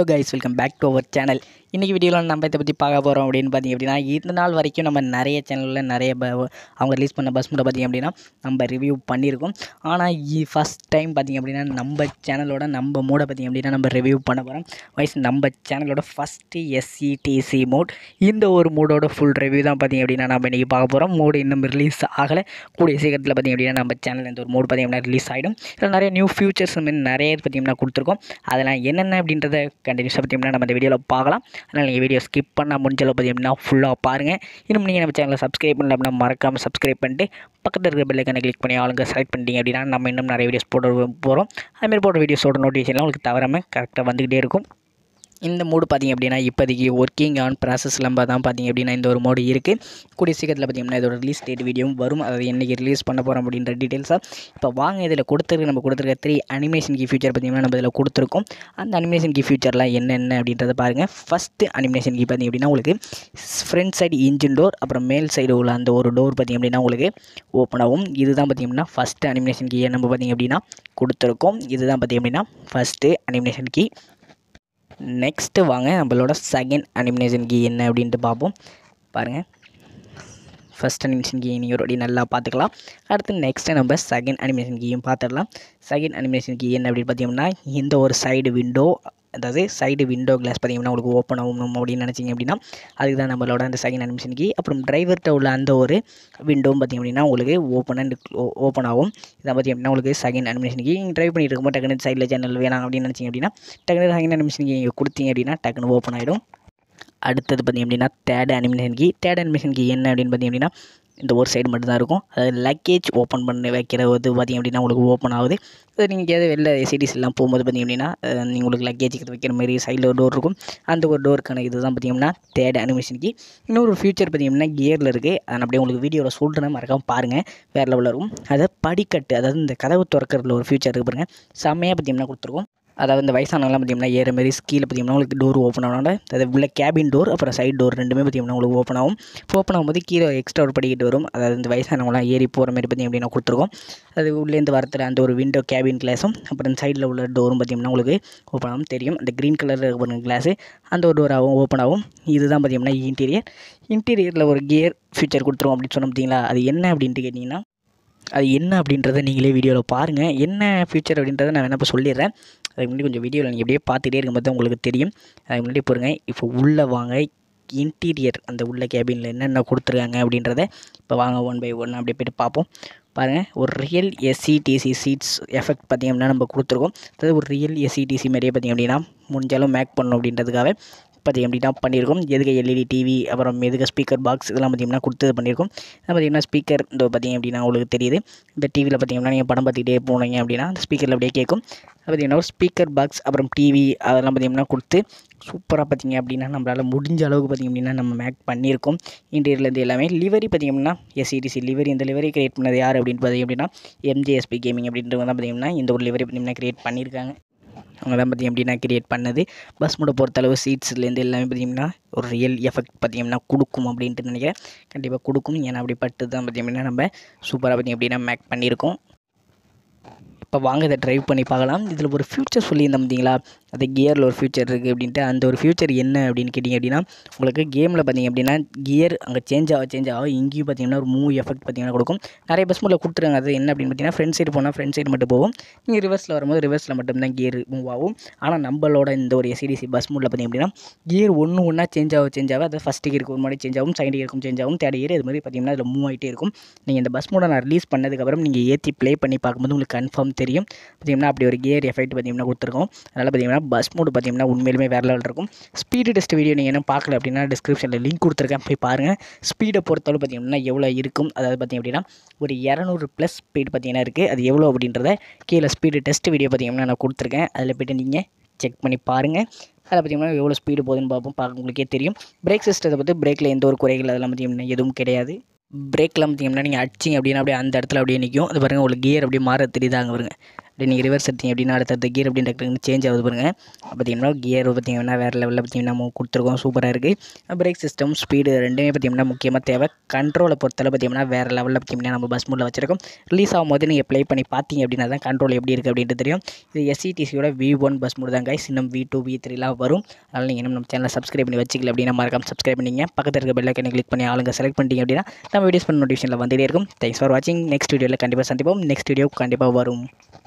guys welcome back to our channel இன்றைக்கி வீடியோவில் நம்ம இதை பற்றி பார்க்க போகிறோம் அப்படின்னு பார்த்தீங்க அப்படின்னா இந்த நாள் வரைக்கும் நம்ம நிறைய சேனலில் நிறைய ப அவங்க ரிலீஸ் பண்ண பஸ் மூட்டை பார்த்திங்க அப்படின்னா நம்ம ரிவ்யூ பண்ணியிருக்கோம் ஆனால் ஃபஸ்ட் டைம் பார்த்திங்க அப்படின்னா நம்ம சேனலோட நம்ம மூடை பார்த்திங்க அப்படின்னா நம்ம ரிவ்யூ பண்ண போகிறோம் வயசு நம்ம சேனலோட ஃபஸ்ட்டு எஸ்சிடிசி மோட் இந்த ஒரு மூடோட ஃபுல் ரிவ்யூ தான் பார்த்திங்க அப்படின்னா நம்ம இன்றைக்கி பார்க்க போகிறோம் மூடு இன்னும் ரிலீஸ் ஆகலை கூடிய சீக்கிரத்தில் பார்த்திங்க அப்படின்னா நம்ம சேனலில் இந்த ஒரு மூடு பார்த்திங்க அப்படின்னா ரிலீஸ் ஆகிடும் இதில் நிறைய நியூ ஃபியூச்சர்ஸ் மாதிரி நிறைய பார்த்திங்கன்னா கொடுத்துருக்கோம் அதெல்லாம் என்னென்ன அப்படின்றத கண்டினியூஸாக பார்த்திங்கன்னா நம்ம இந்த வீடியோவில் பார்க்கலாம் அதனால் நீங்கள் வீடியோ ஸ்கிப் பண்ணால் முடிஞ்ச அளவு பார்த்திங்க அப்படின்னா ஃபுல்லாக பாருங்கள் இன்னும் நீங்கள் நம்ம சேனலை சப்ஸ்கிரைப் பண்ணல அப்படின்னா மறக்காமல் சப்ஸ்கிரைப் பண்ணிட்டு பக்கத்தில் இருக்கிற பெல்லைக்கான கிளிக் பண்ணி ஆளுங்க செலக்ட் பண்ணிட்டீங்க அப்படின்னா நம்ம இன்னும் நிறைய வீடியோஸ் போட போகிறோம் அதுமாதிரி போடுற வீடியோஸோட நோட்டிஃபிகேஷன்லாம் உங்களுக்கு தவறாமல் கரெக்டாக வந்துக்கிட்டே இருக்கும் இந்த மூடு பார்த்திங்க அப்படின்னா இப்போதைக்கு ஒர்க்கிங் ஆன் ப்ராசஸ் நம்ம தான் பார்த்திங்க அப்படின்னா இந்த ஒரு மோடு இருக்குது கூடிய சீக்கிரத்தில் பார்த்திங்கன்னா இதோட ரிலீஸ் டேட் வீடியோவும் வரும் அதாவது என்றைக்கு ரிலீஸ் பண்ண போகிறோம் அப்படின்ற டீட்டெயில்ஸாக இப்போ வாங்க இதில் கொடுத்துருக்கு நம்ம கொடுத்துருக்க த்ரீ அனிமேஷன் கி ஃபியூச்சர் பார்த்திங்கன்னா நம்ம இதில் கொடுத்துருக்கோம் அந்த அனிமேஷன் கி ஃபியூச்சர்லாம் என்னென்ன அப்படின்றத பாருங்கள் ஃபஸ்ட்டு அனிமேஷன் கி பார்த்திங்க அப்படின்னா உங்களுக்கு ஃப்ரண்ட் சைடு இன்ஜின் டோர் அப்புறம் மேல் சைடு உள்ள அந்த ஒரு டோர் பார்த்திங்க அப்படின்னா உங்களுக்கு ஓப்பன் ஆகும் இதுதான் பார்த்திங்க அப்படின்னா ஃபஸ்ட்டு அனிமேஷன் கீயை நம்ம பார்த்திங்க அப்படின்னா கொடுத்துருக்கோம் இதுதான் பார்த்திங்க அப்படின்னா ஃபஸ்ட்டு அனிமேஷன் கீ நெக்ஸ்ட்டு வாங்க நம்மளோட செகண்ட் அனிமினேஷன் கீ என்ன அப்படின்ட்டு பார்ப்போம் பாருங்கள் ஃபஸ்ட் அனிமேஷன் கீ நீங்கள் ஒரு நல்லா பார்த்துக்கலாம் அடுத்து நெக்ஸ்ட்டு நம்ம செகண்ட் அனிமேஷன் கீயும் பார்த்துடலாம் செகண்ட் அனிமேஷன் கீ என்ன அப்படின்னு பார்த்தீங்கன்னா இந்த ஒரு சைடு விண்டோ அதாவது சைடு விண்டோ கிளாஸ் பார்த்தீங்கன்னா உங்களுக்கு ஓப்பன் ஆகணும் அப்படின்னு நினச்சிங்க அப்படின்னா அதுக்கு தான் நம்மளோட அந்த செகண்ட் அனிமேஷன் கீ அப்புறம் டிரைவர்கிட்ட உள்ள அந்த ஒரு விண்டோவும் பார்த்திங்க அப்படின்னா உங்களுக்கு ஓப்பன் அண்ட் ஓப்பன் ஆகும் இதை பார்த்திங்க அப்படின்னா உங்களுக்கு செகண்ட் அனிமேஷன் கீ நீங்கள் ட்ரைவ் பண்ணிட்டு இருக்கும்போது டக்குனு சைடில் சேனல் வேணாம் அப்படின்னு நினச்சிங்க அப்படின்னா டக்குனு செகண்ட் அனிமேஷன் கீ நீங்கள் கொடுத்தீங்க அப்படின்னா டக்குனு ஓப்பன் ஆகிடும் அடுத்தது பார்த்திங்க அப்படின்னா third animation key third animation key என்ன அப்படின்னு பார்த்திங்க அப்படின்னா இந்த ஒரு சைடு மட்டும்தான் இருக்கும் அதாவது லக்கேஜ் ஓப்பன் பண்ணி வைக்கிற இது பார்த்திங்க அப்படின்னா உங்களுக்கு ஓப்பன் ஆகுது அது நீங்கள் எதாவது வெளில எல்லாம் போகும்போது பார்த்திங்க அப்படின்னா நீங்கள் உங்களுக்கு லக்கேஜ் வைக்கிற மாதிரி சைடில் ஒரு டோர் இருக்கும் அந்த ஒரு டோருக்கான இது தான் பார்த்திங்கன்னா தேர்ட் அனிமேஷனுக்கு இன்னொரு ஃபியூச்சர் பார்த்திங்கன்னா கியரில் இருக்குது அதை அப்படியே உங்களுக்கு வீடியோவில் சொல்கிறேன் மறக்காமல் பாருங்கள் வேறு லெவலில் இருக்கும் அதை படிக்கட்டு அதாவது இந்த கதவு திறக்கிறதுல ஒரு ஃபியூச்சர் இருக்குது பாருங்கள் செம்மையாக பார்த்திங்கன்னா கொடுத்துருக்கோம் அதாவது இந்த வயசானவங்களாம் பார்த்திங்கன்னா ஏற மாதிரி கீழே பார்த்திங்கன்னா உங்களுக்கு டோர் ஓப்பன் ஆகணும் அதாவது உள்ள கேபின் டோர் அப்புறம் சைட் டோர் ரெண்டுமே பார்த்திங்கன்னா உங்களுக்கு ஓப்பன் ஆகும் ஓப்பன் ஆகும்போது கீழே எக்ஸ்ட்ரா ஒரு படிக்கிட்டு வரும் அதாவது இந்த வயசானவங்களாம் ஏறி போகிற மாதிரி பார்த்திங்க அப்படின்னா கொடுத்துருக்கோம் அது உள்ளேருந்து வரத்துல அந்த ஒரு விண்டோ கேபின் கிளாஸும் அப்புறம் சைடில் உள்ள டோரும் பார்த்திங்கன்னா உங்களுக்கு ஓப்பன் ஆகும் தெரியும் அந்த க்ரீன் கலரில் இருக்க கிளாஸு அந்த ஒரு டோராகவும் ஓப்பன் ஆகும் இதுதான் பார்த்திங்கன்னா இன்டீரியர் இன்டீரியரில் ஒரு கியர் ஃபீச்சர் கொடுத்துருவோம் அப்படின்னு சொன்னோம் பார்த்தீங்களா அது என்ன அப்படின்ட்டு கேட்டிங்கன்னா அது என்ன அப்படின்றத நீங்களே வீடியோவில் பாருங்கள் என்ன ஃபியூச்சர் அப்படின்றத நான் வேணா இப்போ சொல்லிடுறேன் அதுக்கு முன்னாடி கொஞ்சம் வீடியோவில் நீங்கள் எப்படியே பார்த்துட்டே இருக்கும்போது தான் உங்களுக்கு தெரியும் அதுக்கு முன்னாடி பாருங்க இப்போ உள்ளே வாங்க இன்டீரியர் அந்த உள்ள கேபினில் என்னென்ன கொடுத்துருக்காங்க அப்படின்றத இப்போ வாங்க ஒன் பை ஒன் அப்படியே போய்ட்டு பார்ப்போம் பாருங்கள் ஒரு ரியல் எஸ்சிடிசி சீட்ஸ் எஃபெக்ட் பார்த்திங்க அப்படின்னா நம்ம கொடுத்துருக்கோம் அதாவது ஒரு ரியல் எஸ்சிடிசி மாதிரியே பார்த்திங்க அப்படின்னா முடிஞ்சாலும் மேக் பண்ணணும் அப்படின்றதுக்காக பார்த்திங்க அப்படின்னா பண்ணியிருக்கோம் எதுக்கு எல்இடி டிவி அப்புறம் எதுக்கு ஸ்பீக்கர் பாக்ஸ் இதெல்லாம் பார்த்திங்கன்னா கொடுத்து பண்ணியிருக்கோம் பார்த்திங்கன்னா ஸ்பீக்கர் இந்த பார்த்திங்க அப்படின்னா உங்களுக்கு தெரியுது இந்த டிவியில் பார்த்திங்கன்னா நீங்கள் படம் பார்த்துக்கிட்டே போனீங்க அப்படின்னா அந்த ஸ்பீக்கரில் அப்படியே கேட்கும் பார்த்திங்கன்னா ஒரு ஸ்பீக்கர் பாக்ஸ் அப்புறம் டிவி அதெல்லாம் பார்த்திங்கன்னா கொடுத்து சூப்பராக பார்த்திங்க அப்படின்னா நம்மளால் முடிஞ்ச அளவுக்கு பார்த்திங்க அப்படின்னா நம்ம மேக் பண்ணியிருக்கோம் இன்டீரியர்லேருந்து எல்லாமே லிவரி பார்த்திங்க அப்படின்னா எஸ்இடிசி லிவரி இந்த லிவரி கிரியேட் பண்ணது யார் அப்படின்னு பார்த்திங்க அப்படின்னா எம்ஜேஎஸ்பி கேமிங் அப்படின்றவங்க தான் பார்த்திங்கன்னா இந்த ஒரு லிவரி பார்த்திங்கன்னா கிரியேட் பண்ணியிருக்காங்க அவங்க தான் பார்த்திங்க அப்படின்னா கிரியேட் பண்ணது பஸ் மூட பொறுத்தளவு சீட்ஸ்லேருந்து எல்லாமே பார்த்திங்கன்னா ஒரு ரியல் எஃபெக்ட் பார்த்திங்கன்னா கொடுக்கும் அப்படின்ட்டு நினைக்கிறேன் கண்டிப்பாக கொடுக்கும் ஏன்னா அப்படி பட்டு தான் பார்த்திங்க அப்படின்னா நம்ம சூப்பராக பார்த்திங்க அப்படின்னா மேக் பண்ணியிருக்கோம் இப்போ வாங்க இதை ட்ரைவ் பண்ணி பார்க்கலாம் இதில் ஒரு ஃபியூச்சர் சொல்லியிருந்தோம் பார்த்தீங்களா அது கியரில் ஒரு ஃபியூச்சர் இருக்குது அப்படின்ட்டு அந்த ஒரு ஃபியூச்சர் என்ன அப்படின்னு கேட்டிங்க அப்படின்னா உங்களுக்கு கேமில் பார்த்திங்க அப்படின்னா கியர் அங்கே சேஞ்ச் ஆக சேஞ்ச் ஆகும் இங்கேயும் பார்த்திங்கன்னா ஒரு மூவ் எஃபெக்ட் பார்த்திங்கன்னா கொடுக்கும் நிறைய பஸ் மூலில் கொடுத்துருங்க அது என்ன அப்படின்னு பார்த்தீங்கன்னா ஃப்ரண்ட் சைடு போனால் ஃப்ரண்ட் சைடு மட்டும் போகும் நீங்கள் ரிவர்ஸில் வரும்போது ரிவர்ஸில் மட்டும்தான் கியர் மூவ் ஆகும் ஆனால் நம்மளோட இந்த ஒரு எஸ்இடிசி பஸ் மூடில் பார்த்திங்க அப்படின்னா கியர் ஒன்று ஒன்றா சேஞ்ச் ஆகும் சேஞ்ச் ஆகும் அது ஃபஸ்ட் கியருக்கு ஒரு மாதிரி சேஞ்ச் ஆகும் செகண்ட் கியருக்கும் சேஞ்ச் ஆகும் தேர்ட் கியர் இது மாதிரி பார்த்திங்கன்னா அதில் மூவ் ஆகிட்டே இருக்கும் நீங்கள் இந்த பஸ் மூடை நான் ரிலீஸ் பண்ணதுக்கப்புறம் நீங்கள் ஏற்றி ப்ளே பண்ணி பார்க்கும்போது உங்களுக்கு கன்ஃபார்ம் தெரியும் பார்த்திங்கன்னா அப்படி ஒரு கியர் எஃபெக்ட் பார்த்திங்கன்னா கொடுத்துருக்கோம் அதனால் பார்த்திங்கன்னா பஸ் மூடு பார்த்திங்கன்னா உண்மையிலுமே வேறு லெவல் இருக்கும் ஸ்பீடு டெஸ்ட் வீடியோ நீங்கள் என்ன பார்க்கல அப்படின்னா டிஸ்கிரிப்ஷனில் லிங்க் கொடுத்துருக்கேன் போய் பாருங்கள் ஸ்பீடை பொறுத்தளவு பார்த்திங்கன்னா எவ்வளோ இருக்கும் அதாவது பார்த்திங்க அப்படின்னா ஒரு இரநூறு ப்ளஸ் ஸ்பீடு பார்த்திங்கன்னா இருக்குது அது எவ்வளோ அப்படின்றத கீழே ஸ்பீடு டெஸ்ட் வீடியோ பார்த்திங்கன்னா நான் கொடுத்துருக்கேன் அதில் போய்ட்டு நீங்கள் செக் பண்ணி பாருங்கள் அதில் பார்த்திங்கன்னா எவ்வளோ ஸ்பீடு போகுதுன்னு பார்ப்போம் பார்க்க உங்களுக்கே தெரியும் பிரேக் சிஸ்டத்தை பற்றி பிரேக்கில் எந்த ஒரு குறைகள் அதெல்லாம் பார்த்திங்கன்னா எதுவும் கிடையாது பிரேக்கில் பார்த்திங்கன்னா நீங்கள் அடிச்சிங்க அப்படின்னா அப்படியே அந்த இடத்துல அப்படியே நிற்கும் அது பாருங்கள் உங்களுக்கு கியர் அப்படியே மாற தெரியுதாங்க பாருங்க அப்படி நீங்கள் ரிவர்ஸ் எடுத்தீங்க அப்படின்னா அடுத்தடுத்த கியர் அப்படின்னு டக்குனு சேஞ்ச் ஆகுது பாருங்கள் பார்த்தீங்கன்னா கியர் பார்த்தீங்கன்னா வேறு லெவலில் பார்த்தீங்கன்னா நம்ம கொடுத்துருக்கோம் சூப்பராக இருக்குது பிரேக் சிஸ்டம் ஸ்பீடு ரெண்டுமே பார்த்தீங்கன்னா முக்கியமாக தேவை கண்ட்ரோலை பொறுத்தளவு பார்த்தீங்கன்னா வேறு லெவலில் பார்த்தீங்கன்னா நம்ம பஸ் மூடில் வச்சிருக்கோம் ரிலீஸ் ஆகும்போது நீங்கள் ப்ளே பண்ணி பார்த்தீங்க அப்படின்னா தான் கண்ட்ரோல் எப்படி இருக்குது அப்படின்ட்டு தெரியும் இது எஸ்சிடிசியோட வி ஒன் பஸ் மூடு தான் கைஸ் இன்னும் வி டூ வி த்ரீலாம் வரும் அதனால் நீங்கள் இன்னும் நம்ம சேனலை சப்ஸ்கிரைப் பண்ணி வச்சுக்கல அப்படின்னா மறக்காம சப்ஸ்கிரைப் பண்ணிங்க பக்கத்தில் இருக்க பெல் ஐக்கனை கிளிக் பண்ணி ஆளுங்க செலக்ட் பண்ணிட்டீங்க அப்படின்னா நம்ம வீடியோஸ் பண்ண நோட்டிஃபிகேஷனில் வந்துட்டே இருக்கும் தேங்க்ஸ் ஃபார் வாட்சிங் நெக்ஸ்ட் வீடியோவில் கண்டிப்பாக சந்திப்போம் நெக்ஸ்ட் வீடியோ கண்டிப்பாக வரும்